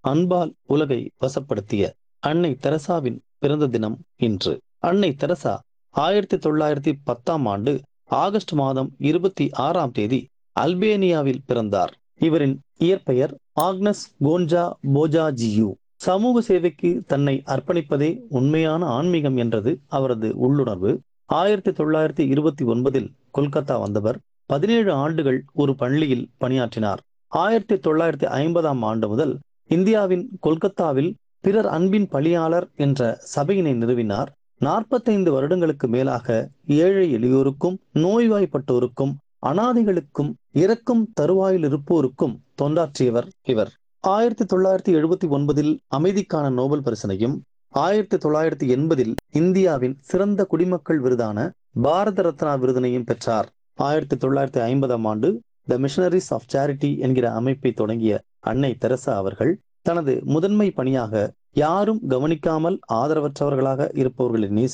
அன்பால் உலகை வசப்படுத்திய அன்னை தெரசாவின் பிறந்த தினம் இன்று அன்னை தெரசா ஆயிரத்தி தொள்ளாயிரத்தி பத்தாம் ஆண்டு ஆகஸ்ட் மாதம் இருபத்தி ஆறாம் தேதி அல்பேனியாவில் பிறந்தார் இவரின் இயற்பெயர் ஆக்னஸ் கோன்ஜா போஜாஜியு சமூக சேவைக்கு தன்னை அர்ப்பணிப்பதே உண்மையான ஆன்மீகம் என்றது அவரது உள்ளுணர்வு ஆயிரத்தி தொள்ளாயிரத்தி இருபத்தி ஒன்பதில் கொல்கத்தா வந்தவர் பதினேழு ஆண்டுகள் ஒரு பள்ளியில் பணியாற்றினார் ஆயிரத்தி தொள்ளாயிரத்தி ஐம்பதாம் ஆண்டு முதல் இந்தியாவின் கொல்கத்தாவில் பிறர் அன்பின் பணியாளர் என்ற சபையினை நிறுவினார் நாற்பத்தைந்து வருடங்களுக்கு மேலாக ஏழை எளியோருக்கும் நோய்வாய்ப்பட்டோருக்கும் அனாதைகளுக்கும் இறக்கும் தருவாயில் இருப்போருக்கும் தொண்டாற்றியவர் இவர் ஆயிரத்தி தொள்ளாயிரத்தி எழுபத்தி ஒன்பதில் அமைதிக்கான நோபல் பரிசனையும் ஆயிரத்தி தொள்ளாயிரத்தி எண்பதில் இந்தியாவின் சிறந்த குடிமக்கள் விருதான பாரத ரத்னா விருதினையும் பெற்றார் ஆயிரத்தி தொள்ளாயிரத்தி ஐம்பதாம் ஆண்டு த மிஷனரிஸ் ஆஃப் சேரிட்டி என்கிற அமைப்பை தொடங்கிய அன்னை தெரசா அவர்கள் தனது முதன்மை பணியாக யாரும் கவனிக்காமல் ஆதரவற்றவர்களாக இருப்பவர்களை நேசி